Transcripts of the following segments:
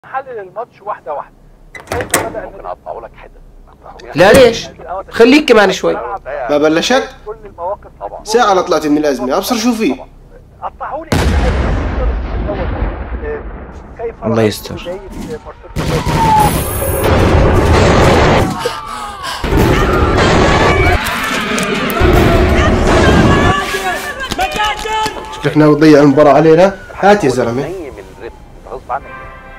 حلل الماتش واحده واحده كيف بدا ممكن اقطعه لك حتت لا ليش خليك كمان شوي ما بلشت كل المواقف طبعا. ساعة لا طلعت من الأزمة أبصر شو فيه قطعوا لي كيف الله رأيت يستر. بداية مارسيلو شكلك ناوي تضيع المباراة علينا هات يا زلمة نيم الريتم غصب عنك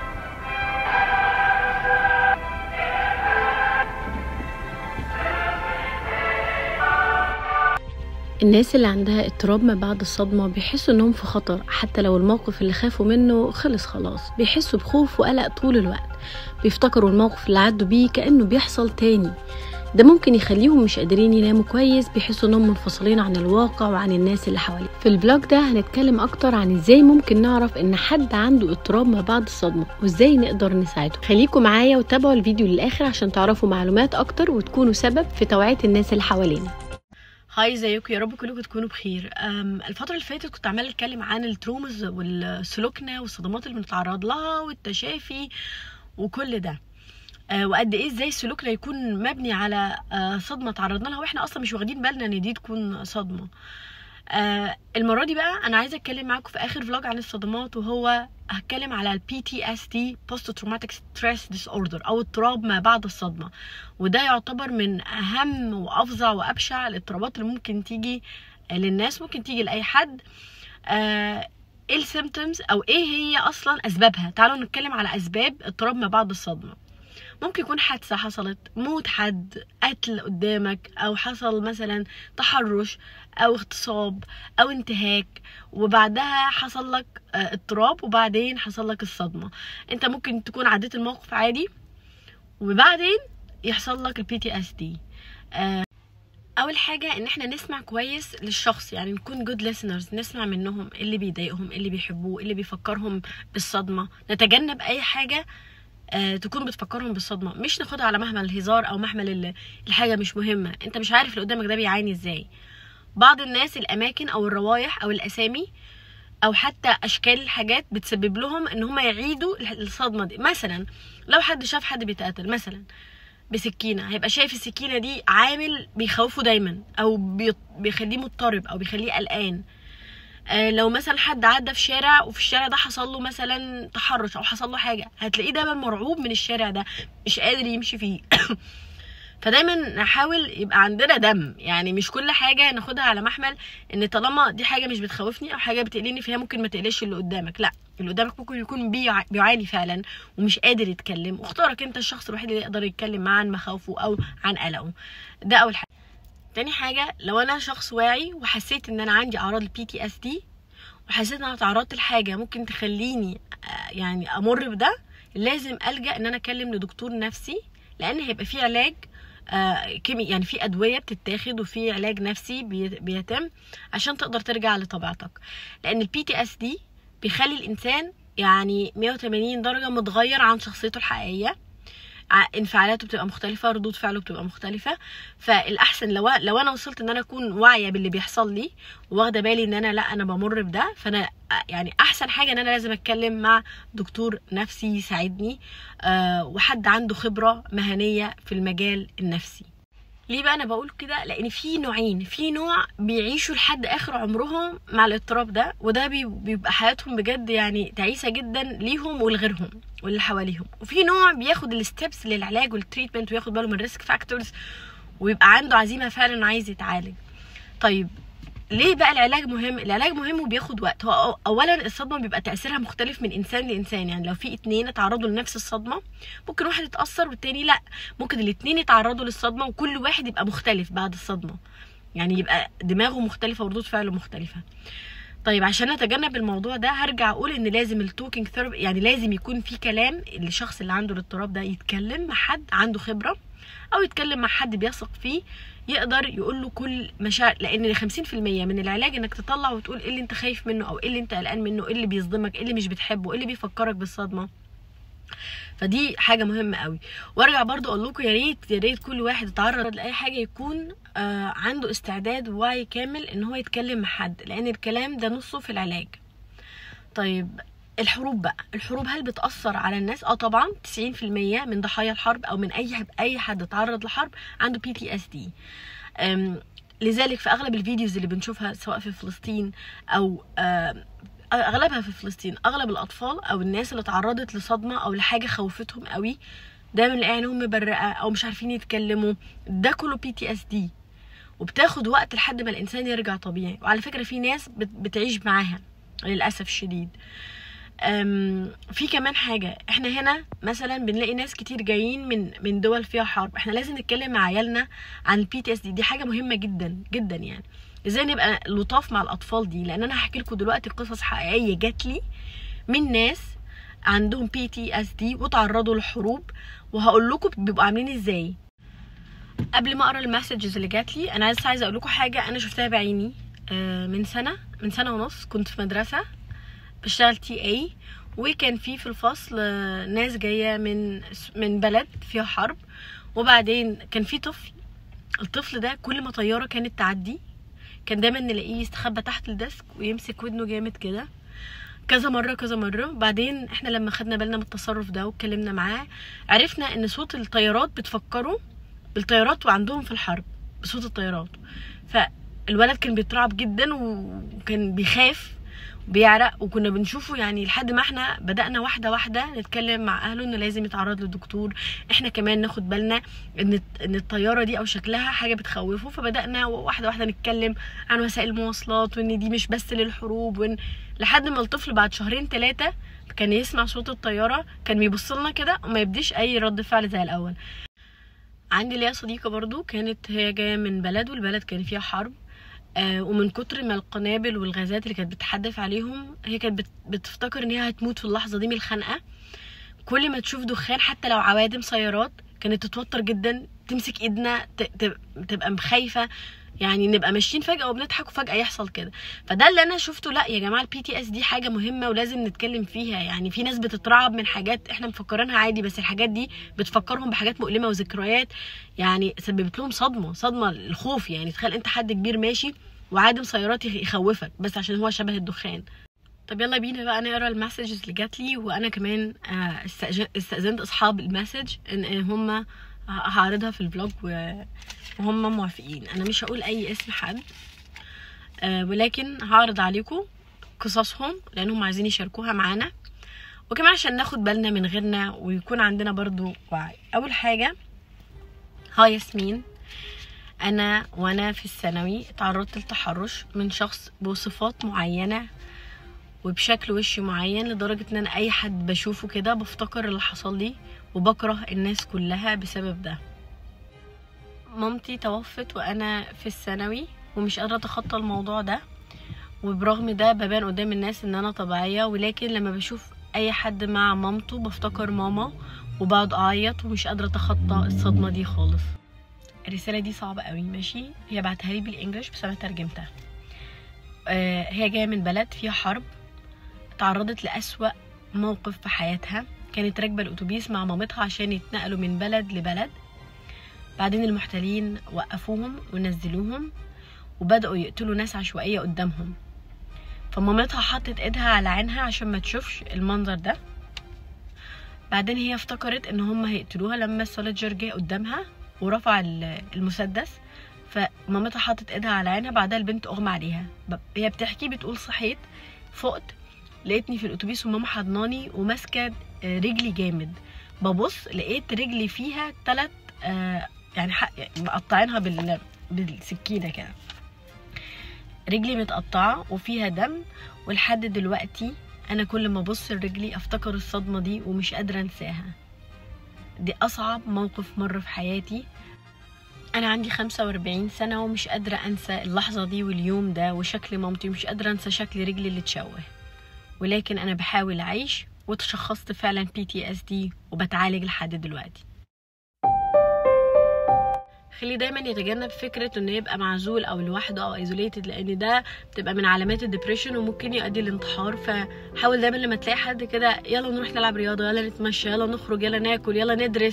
الناس اللي عندها اضطراب ما بعد الصدمة بيحسوا انهم في خطر حتى لو الموقف اللي خافوا منه خلص خلاص بيحسوا بخوف وقلق طول الوقت بيفتكروا الموقف اللي عدوا بيه كأنه بيحصل تاني ده ممكن يخليهم مش قادرين يناموا كويس بيحسوا انهم منفصلين عن الواقع وعن الناس اللي حواليه في البلوج ده هنتكلم اكتر عن ازاي ممكن نعرف ان حد عنده اضطراب ما بعد الصدمة وازاي نقدر نساعده خليكم معايا وتابعوا الفيديو للاخر عشان تعرفوا معلومات اكتر وتكونوا سبب في توعية الناس اللي حوالينا هاي ازيكم يا رب كلكم تكونوا بخير أم، الفترة اللي فاتت كنت عمالة اتكلم عن الترومز والسلوكنا والصدمات اللي بنتعرض لها والتشافي وكل ده آه، وقد ايه ازاي سلوكنا يكون مبني على آه، صدمة تعرضنا لها واحنا اصلا مش واخدين بالنا ان دي تكون صدمة آه، المرة دي بقى انا عايزة اتكلم معاكم في اخر فلوج عن الصدمات وهو هتكلم على البي تي اس تي بوست تروماتيك ستريس ديس اوردر او اضطراب ما بعد الصدمة وده يعتبر من اهم وافظع وابشع الاضطرابات اللي ممكن تيجي للناس ممكن تيجي لاي حد آه، ايه السيمتومز او ايه هي اصلا اسبابها تعالوا نتكلم على اسباب اضطراب ما بعد الصدمه ممكن يكون حادثه حصلت موت حد قتل قدامك او حصل مثلا تحرش او اغتصاب او انتهاك وبعدها حصل لك آه، اضطراب وبعدين حصل لك الصدمه انت ممكن تكون عديت الموقف عادي وبعدين يحصل لك البي تي اس دي اول حاجه ان احنا نسمع كويس للشخص يعني نكون جود listeners نسمع منهم إيه اللي بيضايقهم إيه اللي بيحبوه إيه اللي بيفكرهم بالصدمه نتجنب اي حاجه آه تكون بتفكرهم بالصدمه مش ناخدها على محمل الهزار او محمل ال- الحاجه مش مهمه انت مش عارف اللي قدامك ده بيعاني ازاي بعض الناس الاماكن او الروايح او الاسامي او حتى اشكال الحاجات بتسبب لهم ان هم يعيدوا الصدمه دي مثلا لو حد شاف حد بيتقتل مثلا بسكينه هيبقى شايف السكينه دي عامل بيخوفه دايما او بي- بيخليه مضطرب او بيخليه قلقان آه، لو مثلا حد عدى في شارع وفي الشارع ده حصل له مثلا تحرش او حصل له حاجه هتلاقيه دايما مرعوب من الشارع ده مش قادر يمشي فيه فدايما نحاول يبقى عندنا دم يعني مش كل حاجه ناخدها على محمل ان طالما دي حاجه مش بتخوفني او حاجه بتقلقني فهي ممكن ما تقلقش اللي قدامك لا اللي قدامك ممكن يكون بيع- بيعاني فعلا ومش قادر يتكلم واختارك انت الشخص الوحيد اللي يقدر يتكلم معاه عن مخاوفه او عن قلقه ده اول حاجه تاني حاجه لو انا شخص واعي وحسيت ان انا عندي اعراض البي تي اس دي وحسيت ان انا تعرضت لحاجه ممكن تخليني آه، يعني امر بده لازم الجا ان انا اكلم لدكتور نفسي لان هيبقى في علاج آه، كيمي يعني في ادويه بتتاخد وفي علاج نفسي بي- بيتم عشان تقدر ترجع لطبيعتك لان البي تي اس دي بيخلي الانسان يعني 180 درجه متغير عن شخصيته الحقيقيه ع- انفعالاته بتبقى مختلفه ردود فعله بتبقى مختلفه فالاحسن لو لو انا وصلت ان انا اكون واعيه باللي بيحصل لي واخده بالي ان انا لا انا بمر بده فانا يعني احسن حاجه ان انا لازم اتكلم مع دكتور نفسي يساعدني آه وحد عنده خبره مهنيه في المجال النفسي ليه بقى انا بقول كده لان في نوعين في نوع بيعيشوا لحد اخر عمرهم مع الاضطراب ده وده بي- بيبقى حياتهم بجد يعني تعيسه جدا ليهم ولغيرهم واللي حواليهم وفي نوع بياخد الستبس للعلاج والتريتمنت وياخد باله من الريسك فاكتورز ويبقى عنده عزيمه فعلا عايز يتعالج طيب ليه بقى العلاج مهم العلاج مهم وبياخد وقت هو أو- اولا الصدمه بيبقى تاثيرها مختلف من انسان لانسان يعني لو في اتنين اتعرضوا لنفس الصدمه ممكن واحد يتاثر والتاني لا ممكن الاتنين يتعرضوا للصدمه وكل واحد يبقى مختلف بعد الصدمه يعني يبقى دماغه مختلفه وردود فعله مختلفه طيب عشان نتجنب الموضوع ده هرجع اقول ان لازم التوكينج ثيرابي يعني لازم يكون في كلام الشخص اللي عنده الاضطراب ده يتكلم مع حد عنده خبره او يتكلم مع حد بيثق فيه يقدر يقول له كل مشاعر لان 50% من العلاج انك تطلع وتقول ايه اللي انت خايف منه او ايه اللي انت قلقان منه ايه اللي بيصدمك ايه اللي مش بتحبه ايه اللي بيفكرك بالصدمه فدي حاجه مهمه قوي وارجع برضو اقول لكم يا ريت يا ريت كل واحد يتعرض لاي حاجه يكون آه عنده استعداد ووعي كامل ان هو يتكلم مع حد لان الكلام ده نصه في العلاج طيب الحروب بقى الحروب هل بتأثر على الناس اه طبعا 90% من ضحايا الحرب او من اي اي حد اتعرض لحرب عنده بي تي اس دي لذلك في اغلب الفيديوز اللي بنشوفها سواء في فلسطين او آم، اغلبها في فلسطين اغلب الاطفال او الناس اللي اتعرضت لصدمه او لحاجه خوفتهم قوي دايما نلاقي عينهم مبرقه او مش عارفين يتكلموا ده كله بي تي اس دي وبتاخد وقت لحد ما الانسان يرجع طبيعي وعلى فكره في ناس بت- بتعيش معاها للاسف الشديد أم، في كمان حاجة احنا هنا مثلا بنلاقي ناس كتير جايين من من دول فيها حرب احنا لازم نتكلم مع عيالنا عن البي تي اس دي دي حاجة مهمة جدا جدا يعني ازاي نبقى لطاف مع الاطفال دي لان انا هحكي لكم دلوقتي قصص حقيقية جات لي من ناس عندهم بي تي اس دي وتعرضوا لحروب وهقول لكم بيبقوا عاملين ازاي قبل ما اقرا المسجز اللي جات لي انا عايزه عايزه اقول لكم حاجه انا شفتها بعيني آه، من سنه من سنه ونص كنت في مدرسه بشتغل تي اي وكان في في الفصل آه، ناس جايه من من بلد فيها حرب وبعدين كان في طفل الطفل ده كل ما طياره كانت تعدي كان دايما نلاقيه يستخبى تحت الديسك ويمسك ودنه جامد كده كذا مرة كذا مرة بعدين احنا لما خدنا بالنا من التصرف ده واتكلمنا معاه عرفنا ان صوت الطيارات بتفكروا بالطيارات وعندهم في الحرب بصوت الطيارات فالولد كان بيترعب جدا وكان بيخاف بيعرق وكنا بنشوفه يعني لحد ما احنا بدأنا واحدة واحدة نتكلم مع أهله إنه لازم يتعرض للدكتور احنا كمان ناخد بالنا إن إن الطيارة دي أو شكلها حاجة بتخوفه فبدأنا واحدة واحدة نتكلم عن وسائل المواصلات وإن دي مش بس للحروب وإن لحد ما الطفل بعد شهرين ثلاثة كان يسمع صوت الطيارة كان بيبص لنا كده وما يبديش أي رد فعل زي الأول عندي ليا صديقة برضو كانت هي جاية من بلد والبلد كان فيها حرب آه ومن كتر ما القنابل والغازات اللي كانت بتحدف عليهم هي كانت بت- بتفتكر ان هي هتموت في اللحظة دي من الخنقة كل ما تشوف دخان حتى لو عوادم سيارات كانت تتوتر جدا تمسك ايدنا ت- ت- تبقى خايفة يعني نبقى ماشيين فجأة وبنضحك وفجأة يحصل كده فده اللي انا شفته لا يا جماعة البي تي اس دي حاجة مهمة ولازم نتكلم فيها يعني في ناس بتترعب من حاجات احنا مفكرينها عادي بس الحاجات دي بتفكرهم بحاجات مؤلمة وذكريات يعني سببت لهم صدمة صدمة الخوف يعني تخيل انت حد كبير ماشي وعادم سيارات يخ- يخوفك بس عشان هو شبه الدخان طب يلا بينا بقى نقرا المسجز اللي جات لي وانا كمان آه، استأج- استأذنت اصحاب المسج ان إن هم ه- هعرضها في الفلوج و- وهم موافقين انا مش هقول اي اسم حد آه، ولكن هعرض عليكم قصصهم لانهم عايزين يشاركوها معانا وكمان عشان ناخد بالنا من غيرنا ويكون عندنا برضو وعي اول حاجه هاي ياسمين انا وانا في الثانوي تعرضت للتحرش من شخص بصفات معينه وبشكل وش معين لدرجه ان انا اي حد بشوفه كده بفتكر اللي حصل لي وبكره الناس كلها بسبب ده مامتي توفت وانا في الثانوي ومش قادره اتخطى الموضوع ده وبرغم ده ببان قدام الناس ان انا طبيعيه ولكن لما بشوف اي حد مع مامته بفتكر ماما وبقعد اعيط ومش قادره اتخطى الصدمه دي خالص الرساله دي صعبه قوي ماشي هي بعتها لي بالانجلش بس انا ترجمتها آه هي جايه من بلد فيها حرب تعرضت لأسوأ موقف في حياتها كانت راكبه الاتوبيس مع مامتها عشان يتنقلوا من بلد لبلد بعدين المحتلين وقفوهم ونزلوهم وبدأوا يقتلوا ناس عشوائية قدامهم فمامتها حطت ايدها على عينها عشان ما تشوفش المنظر ده بعدين هي افتكرت ان هم هيقتلوها لما السولجر جه قدامها ورفع ال- المسدس فمامتها حطت ايدها على عينها بعدها البنت اغمى عليها ب- هي بتحكي بتقول صحيت فقت لقيتني في الاتوبيس وماما حضناني وماسكه آه، رجلي جامد ببص لقيت رجلي فيها ثلاث يعني حق يعني مقطعينها بال بالسكينه كده رجلي متقطعه وفيها دم ولحد دلوقتي انا كل ما ابص لرجلي افتكر الصدمه دي ومش قادره انساها دي اصعب موقف مر في حياتي انا عندي 45 سنه ومش قادره انسى اللحظه دي واليوم ده وشكل مامتي مش قادره انسى شكل رجلي اللي اتشوه ولكن انا بحاول اعيش وتشخصت فعلا بي تي اس دي وبتعالج لحد دلوقتي خلي دايما يتجنب فكرة انه يبقى معزول او لوحده او ايزوليتد لان ده بتبقى من علامات الدبريشن وممكن يؤدي للانتحار فحاول دايما لما تلاقي حد كده يلا نروح نلعب رياضة يلا نتمشى يلا نخرج يلا ناكل يلا ندرس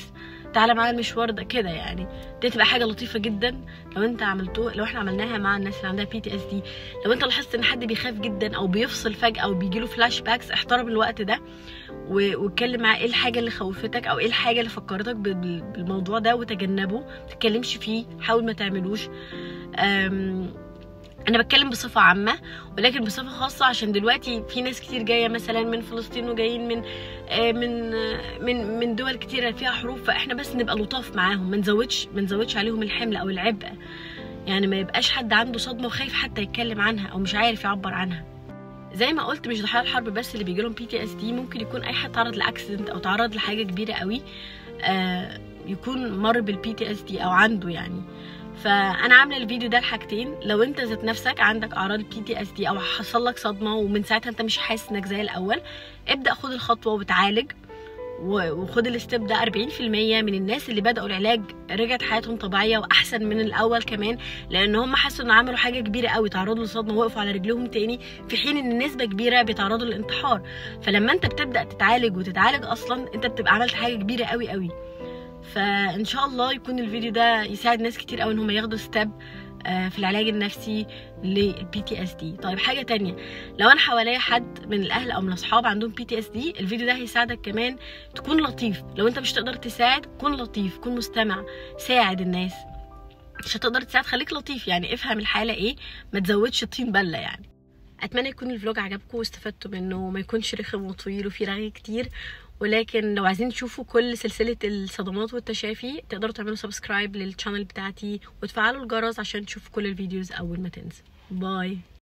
تعالى معايا المشوار ده كده يعني دي تبقى حاجه لطيفه جدا لو انت عملتوه لو احنا عملناها مع الناس اللي عندها بي تي اس دي لو انت لاحظت ان حد بيخاف جدا او بيفصل فجاه او بيجيله فلاش باكس احترم الوقت ده و- واتكلم معاه ايه الحاجه اللي خوفتك او ايه الحاجه اللي فكرتك بال- بالموضوع ده وتجنبه ما تتكلمش فيه حاول ما تعملوش أم، انا بتكلم بصفه عامه ولكن بصفه خاصه عشان دلوقتي في ناس كتير جايه مثلا من فلسطين وجايين من آه، من آه، من من دول كتيره فيها حروب فاحنا بس نبقى لطاف معاهم ما نزودش ما نزودش عليهم الحمل او العبء يعني ما يبقاش حد عنده صدمه وخايف حتى يتكلم عنها او مش عارف يعبر عنها زي ما قلت مش ضحايا الحرب بس اللي بيجي لهم بي تي اس دي ممكن يكون اي حد تعرض لاكسيدنت او تعرض لحاجه كبيره قوي آه يكون مر بالبي تي اس دي او عنده يعني فانا عامله الفيديو ده لحاجتين لو انت ذات نفسك عندك اعراض بي تي اس دي او حصل لك صدمه ومن ساعتها انت مش حاسس انك زي الاول ابدا خد الخطوه وتعالج و- وخد الستيب ده 40% من الناس اللي بدأوا العلاج رجعت حياتهم طبيعية وأحسن من الأول كمان لأن هم حسوا إن عملوا حاجة كبيرة قوي تعرضوا لصدمة ووقفوا على رجلهم تاني في حين إن نسبة كبيرة بيتعرضوا للانتحار فلما أنت بتبدأ تتعالج وتتعالج أصلا أنت بتبقى عملت حاجة كبيرة قوي قوي فإن شاء الله يكون الفيديو ده يساعد ناس كتير قوي إن هم ياخدوا ستيب في العلاج النفسي للبي تي اس دي طيب حاجه تانية لو انا حواليا حد من الاهل او من الاصحاب عندهم بي تي اس دي الفيديو ده هيساعدك كمان تكون لطيف لو انت مش تقدر تساعد كن لطيف كن مستمع ساعد الناس مش هتقدر تساعد خليك لطيف يعني افهم الحاله ايه ما تزودش طين بله يعني اتمنى يكون الفلوج عجبكم واستفدتوا منه وما يكونش رخم وطويل وفيه رغي كتير ولكن لو عايزين تشوفوا كل سلسلة الصدمات والتشافي تقدروا تعملوا سبسكرايب للشانل بتاعتي وتفعلوا الجرس عشان تشوفوا كل الفيديوز أول ما تنزل باي